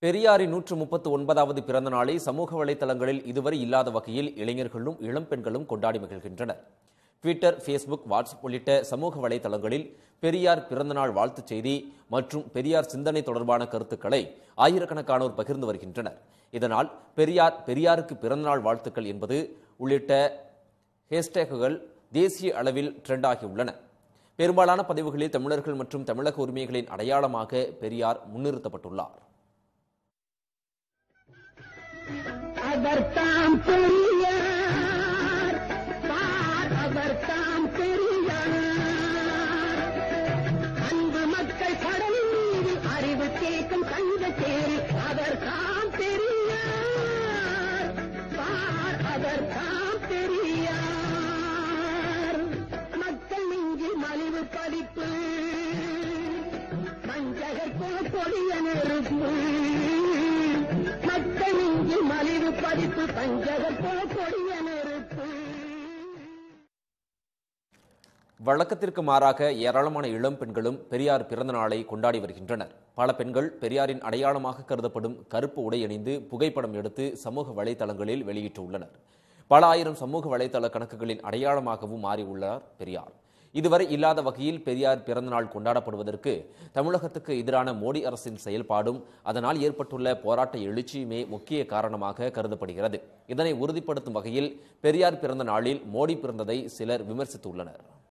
பெரியாரின் நூற்று முப்பத்து ஒன்பதாவது பிறந்த நாளை சமூக வலைதளங்களில் இதுவரை இல்லாத வகையில் இளைஞர்களும் இளம்பெண்களும் கொண்டாடி மகிழ்கின்றனர் ட்விட்டர் ஃபேஸ்புக் வாட்ஸ்அப் உள்ளிட்ட சமூக வலைதளங்களில் பெரியார் பிறந்தநாள் வாழ்த்துச் செய்தி மற்றும் பெரியார் சிந்தனை தொடர்பான கருத்துக்களை ஆயிரக்கணக்கானோர் பகிர்ந்து வருகின்றனர் இதனால் பெரியார் பெரியாருக்கு பிறந்தநாள் வாழ்த்துக்கள் என்பது உள்ளிட்ட ஹேஷ்டேக்குகள் தேசிய அளவில் ட்ரெண்ட் ஆகியுள்ளன பெரும்பாலான பதிவுகளில் தமிழர்கள் மற்றும் தமிழக உரிமைகளின் அடையாளமாக பெரியார் முன்னிறுத்தப்பட்டுள்ளார் அவர்தாம் பெரியார் பார் அவர்தாம் பெரியார் அன்பு மக்கள் கடல் மீது அறிவு கேட்கும் தங்க தேரி அவர்தாம் பெரியார் பார் அவர்தாம் பெரியார் மக்கள் நெஞ்சு மலிவு பதிப்பு மஞ்சகர் போல் கொடிய நெருப்பு மக்கள் இங்கு மலிவு பதிப்பு பஞ்சகர் போல கொடிய நெருப்பு வழக்கத்திற்கு மாறாக ஏராளமான இளம் பெண்களும் பெரியார் பிறந்த நாளை கொண்டாடி வருகின்றனர் பல பெண்கள் பெரியாரின் அடையாளமாக கருதப்படும் கருப்பு உடை அணிந்து புகைப்படம் எடுத்து சமூக வலைதளங்களில் வெளியிட்டுள்ளனர் பல ஆயிரம் சமூக வலைதள கணக்குகளின் அடையாளமாகவும் மாறியுள்ளார் பெரியார் இதுவரை இல்லாத வகையில் பெரியார் பிறந்தநாள் கொண்டாடப்படுவதற்கு தமிழகத்துக்கு எதிரான மோடி அரசின் செயல்பாடும் அதனால் ஏற்பட்டுள்ள போராட்ட எழுச்சியுமே முக்கிய காரணமாக கருதப்படுகிறது இதனை உறுதிப்படுத்தும் வகையில் பெரியார் பிறந்த நாளில் மோடி பிறந்ததை சிலர் விமர்சித்துள்ளனர்